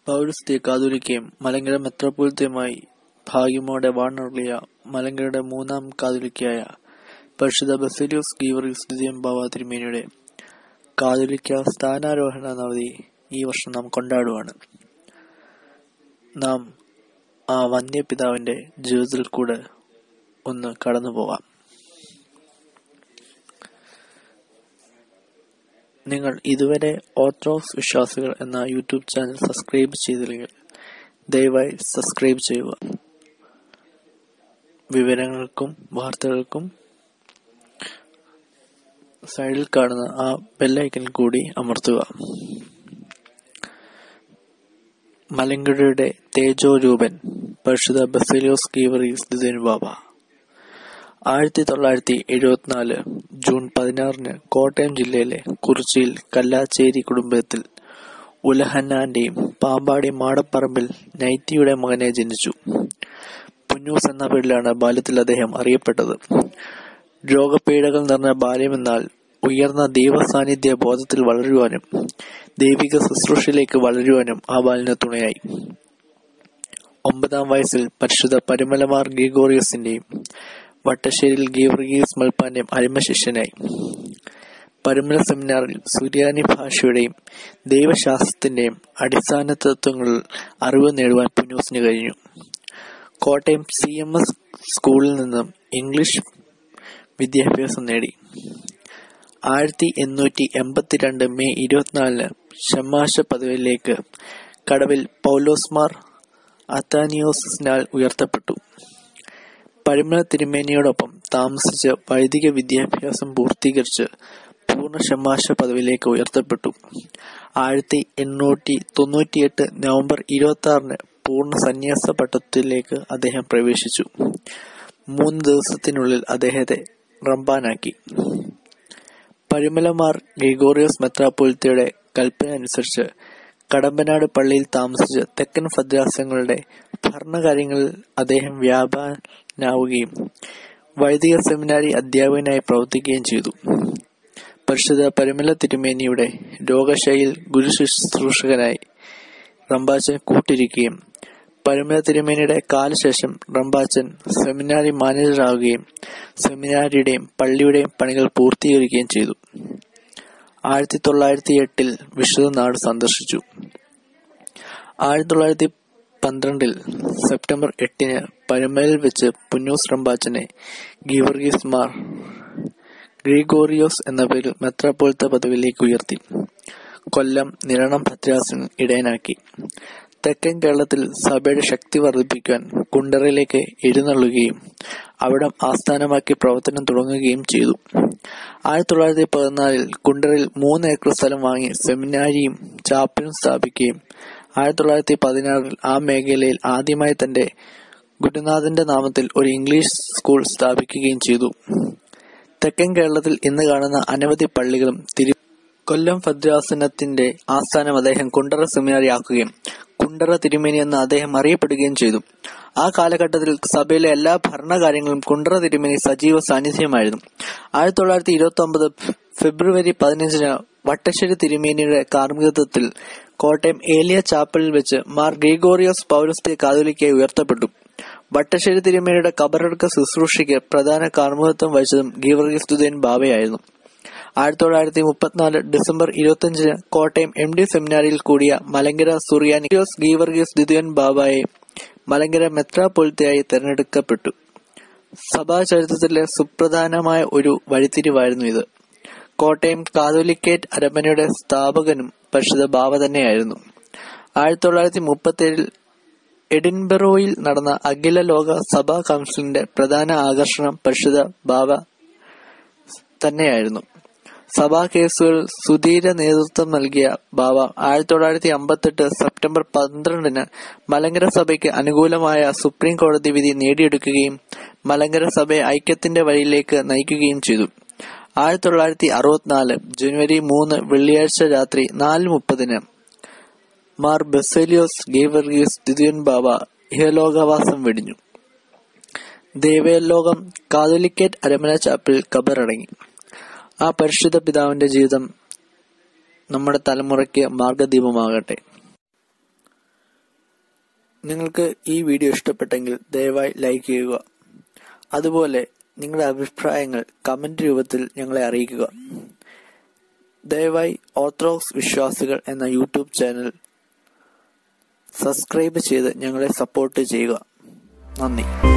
പൗരസ്ത്യ കാതോലിക്കയും മലങ്കര മെത്രാപ്പൊലീത്തയുമായി ഭാഗ്യമോടെ വാണരുളിയ മലങ്കരയുടെ മൂന്നാം കാതോലിക്കയായ പരിശുദ്ധ ബസേലിയോസ് ഗീവർഗീസ് ദ്വിതീയം ബാവ തിരുമേനിയുടെ കാതോലിക്ക സ്ഥാനാരോഹണ നവതി ഈ വർഷം നാം കൊണ്ടാടുവാണ് നാം ആ വന്യപിതാവിന്റെ ജീവിതത്തിൽ കൂടെ ഒന്ന് കടന്നു പോകാം നിങ്ങൾ ഇതുവരെ ഓർത്തഡോക്സ് വിശ്വാസികൾ എന്ന യൂട്യൂബ് ചാനൽ സബ്സ്ക്രൈബ് ചെയ്തില്ലെങ്കിൽ ദയവായി സബ്സ്ക്രൈബ് ചെയ്യുക വിവരങ്ങൾക്കും വാർത്തകൾക്കും സൈഡിൽ കാണുന്ന ആ ബെല്ലൈക്കൻ കൂടി അമർത്തുക മലങ്കരയുടെ തേജോരൂപൻ പരിശുദ്ധ ബസേലിയോസ് ഗീവറീസ് ദിദിൻ ബാബ ആയിരത്തി തൊള്ളായിരത്തി എഴുപത്തിനാല് ജൂൺ പതിനാറിന് കോട്ടയം ജില്ലയിലെ കുറിച്ചിയിൽ കല്ലാച്ചേരി കുടുംബത്തിൽ ഉലഹന്നാന്റെയും പാമ്പാടി മാടപ്പറമ്പിൽ നൈറ്റിയുടെ മകനെ ജനിച്ചു പുന്നൂസ് എന്ന പേരിലാണ് ബാല്യത്തിൽ അദ്ദേഹം അറിയപ്പെട്ടത് രോഗപീഠകൾ നിറഞ്ഞ ബാല്യമെന്നാൽ ഉയർന്ന ദൈവസാന്നിധ്യ ബോധത്തിൽ വളരുവാനും ദൈവിക ശുശ്രൂഷയിലേക്ക് വളരുവാനും ആ ബാലിന് തുണയായി ഒമ്പതാം വയസ്സിൽ പരിശുദ്ധ പരിമലമാർ ഗ്രിഗോറിയസിന്റെയും വട്ടശ്ശേരിയിൽ ഗീവർഗീസ് മൽപ്പാന്റെയും അരിമ ശിഷ്യനായി പരിമല സെമിനാറിൽ സുറിയാനി ഭാഷയുടെയും ദൈവശാസ്ത്രത്തിന്റെയും അടിസ്ഥാന തത്വങ്ങളിൽ അറിവ് നേടുവാൻ പുന്നൂസിന് കഴിഞ്ഞു കോട്ടയം സി എം എസ് സ്കൂളിൽ നിന്നും ഇംഗ്ലീഷ് വിദ്യാഭ്യാസം നേടി ആയിരത്തി എണ്ണൂറ്റി എൺപത്തിരണ്ട് മെയ് ഇരുപത്തിനാലിന് ഷമാശ പദവിയിലേക്ക് കടവിൽ പൗലോസ്മാർ അത്താനിയോസിനാൽ ഉയർത്തപ്പെട്ടു പരിമള തിരുമേനിയോടൊപ്പം താമസിച്ച് വൈദിക വിദ്യാഭ്യാസം പൂർത്തീകരിച്ച് പൂർണ്ണ ഷമാശ പദവിയിലേക്ക് ഉയർത്തപ്പെട്ടു ആയിരത്തി എണ്ണൂറ്റി തൊണ്ണൂറ്റിയെട്ട് നവംബർ ഇരുപത്തി ആറിന് പൂർണ്ണ സന്യാസ പട്ടത്തിലേക്ക് അദ്ദേഹം പ്രവേശിച്ചു മൂന്ന് ദിവസത്തിനുള്ളിൽ അദ്ദേഹത്തെ റംബാനാക്കി പരിമലമാർ ഗ്രിഗോറിയോസ് മെത്രാപ്പൊലിത്തയുടെ കൽപ്പന അനുസരിച്ച് കടമ്പനാട് പള്ളിയിൽ താമസിച്ച് തെക്കൻ ഭദ്രാസനങ്ങളുടെ ഭരണകാര്യങ്ങളിൽ അദ്ദേഹം വ്യാപാനാവുകയും വൈദിക സെമിനാരി അധ്യാപകനായി പ്രവർത്തിക്കുകയും ചെയ്തു പരിശുദ്ധ പരിമല തിരുമേനിയുടെ രോഗശൈലിയിൽ ഗുരു ശുശ്രൂഷകനായി റംബാച്ചൻ കൂട്ടിരിക്കുകയും പരിമല തിരുമേനിയുടെ കാലശേഷം റംബാച്ചൻ സെമിനാരി മാനേജറാവുകയും സെമിനാരിയുടെയും പള്ളിയുടെയും പണികൾ പൂർത്തീകരിക്കുകയും ചെയ്തു ആയിരത്തി തൊള്ളായിരത്തി എട്ടിൽ വിശുദ്ധ നാട് സന്ദർശിച്ചു ആയിരത്തി തൊള്ളായിരത്തി പന്ത്രണ്ടിൽ സെപ്റ്റംബർ എട്ടിന് പരമലയിൽ വെച്ച് പുന്നൂസ് റംബാച്ചനെ ഗീവർഗീസ് മാർ ഗ്രിഗോറിയോസ് എന്ന പേരിൽ മെത്രാപ്പോലത്തെ പദവിയിലേക്ക് ഉയർത്തി കൊല്ലം നിരണം ഭദ്രാസൻ ഇടയനാക്കി തെക്കൻ കേരളത്തിൽ സഭയുടെ ശക്തി വർദ്ധിപ്പിക്കുവാൻ കുണ്ടറയിലേക്ക് എഴുന്നള്ളുകയും അവിടം ആസ്ഥാനമാക്കി പ്രവർത്തനം തുടങ്ങുകയും ചെയ്തു ആയിരത്തി തൊള്ളായിരത്തി പതിനാലിൽ കുണ്ടറയിൽ മൂന്ന് ഏക്കർ സ്ഥലം വാങ്ങി സെമിനാരിയും ചാപ്പലും സ്ഥാപിക്കുകയും ആയിരത്തി തൊള്ളായിരത്തി പതിനാറിൽ ആ മേഖലയിൽ ആദ്യമായി തന്റെ ഗുരുനാഥന്റെ നാമത്തിൽ ഒരു ഇംഗ്ലീഷ് സ്കൂൾ സ്ഥാപിക്കുകയും ചെയ്തു തെക്കൻ കേരളത്തിൽ ഇന്ന് കാണുന്ന അനവധി പള്ളികളും തിരു കൊല്ലം ഭദ്രാസനത്തിന്റെ ആസ്ഥാനം അദ്ദേഹം കുണ്ടറ സെമിനാരി ആക്കുകയും കുണ്ടറ തിരുമേനി എന്ന് അദ്ദേഹം അറിയപ്പെടുകയും ചെയ്തു ആ കാലഘട്ടത്തിൽ സഭയിലെ എല്ലാ ഭരണകാര്യങ്ങളും കുണ്ടറ തിരുമേനി സജീവ സാന്നിധ്യമായിരുന്നു ആയിരത്തി തൊള്ളായിരത്തി ഇരുപത്തി ഒമ്പത് ഫെബ്രുവരി പതിനഞ്ചിന് വട്ടശ്ശേരി തിരുമേനിയുടെ കാർമ്മികത്വത്തിൽ കോട്ടയം ഏലിയ ചാപ്പലിൽ വെച്ച് മാർ ഗ്രിഗോറിയോസ് പൗരസ്ത്യ കാതോലിക്കായി ഉയർത്തപ്പെട്ടു വട്ടശ്ശേരി തിരുമേനിയുടെ കബറടക്ക ശുശ്രൂഷയ്ക്ക് പ്രധാന കാർമ്മികത്വം വഹിച്ചതും ഗീവർഗീസ് ദുദേൻ ബാബയായിരുന്നു ആയിരത്തി തൊള്ളായിരത്തി മുപ്പത്തിനാല് ഡിസംബർ ഇരുപത്തിയഞ്ചിന് കോട്ടയം എം ഡി സെമിനാരിയിൽ കൂടിയ മലങ്കര സുറിയാനിയോസ് ഗീവർഗീസ് ദ്വിതീയൻ ബാബായെ മലങ്കര മെത്രാപ്പൊലിത്തയായി തെരഞ്ഞെടുക്കപ്പെട്ടു സഭാ ചരിത്രത്തിലെ സുപ്രധാനമായ ഒരു വഴിത്തിരിവായിരുന്നു ഇത് കോട്ടയം കാതോലിക്കേറ്റ് അരമനയുടെ സ്ഥാപകനും പരിശുദ്ധ ബാബ തന്നെയായിരുന്നു ആയിരത്തി തൊള്ളായിരത്തി മുപ്പത്തിയേഴിൽ എഡിൻബറോയിൽ നടന്ന അഖില ലോക സഭാ കൗൺസിലിന്റെ പ്രധാന ആകർഷണം പരിശുദ്ധ ബാബ തന്നെയായിരുന്നു സഭാ കേസുകൾ സുധീര നേതൃത്വം നൽകിയ ബാബ ആയിരത്തി തൊള്ളായിരത്തി അമ്പത്തെട്ട് സെപ്റ്റംബർ പന്ത്രണ്ടിന് മലങ്കര സഭയ്ക്ക് അനുകൂലമായ സുപ്രീം കോടതി വിധി നേടിയെടുക്കുകയും മലങ്കര സഭയെ ഐക്യത്തിന്റെ വഴിയിലേക്ക് നയിക്കുകയും ചെയ്തു ആയിരത്തി തൊള്ളായിരത്തി അറുപത്തിനാല് ജനുവരി മൂന്ന് വെള്ളിയാഴ്ച രാത്രി നാല് മുപ്പതിന് മാർ ബെസേലിയോസ് ഗേവർഗീസ് ദ്വിതീയൻ ബാബ ഇഹലോകവാസം വെടിഞ്ഞു ദേവലോകം കാതോലിക്കേറ്റ് അരമന ചാപ്പിൽ കബറടങ്ങി ആ പരിശുദ്ധ പിതാവിന്റെ ജീവിതം നമ്മുടെ തലമുറയ്ക്ക് മാർഗദീപമാകട്ടെ നിങ്ങൾക്ക് ഈ വീഡിയോ ഇഷ്ടപ്പെട്ടെങ്കിൽ ദയവായി ലൈക്ക് ചെയ്യുക അതുപോലെ നിങ്ങളുടെ അഭിപ്രായങ്ങൾ കമന്റ് രൂപത്തിൽ ഞങ്ങളെ അറിയിക്കുക ദയവായി ഓർത്തഡോക്സ് വിശ്വാസികൾ എന്ന യൂട്യൂബ് ചാനൽ സബ്സ്ക്രൈബ് ചെയ്ത് ഞങ്ങളെ സപ്പോർട്ട് ചെയ്യുക നന്ദി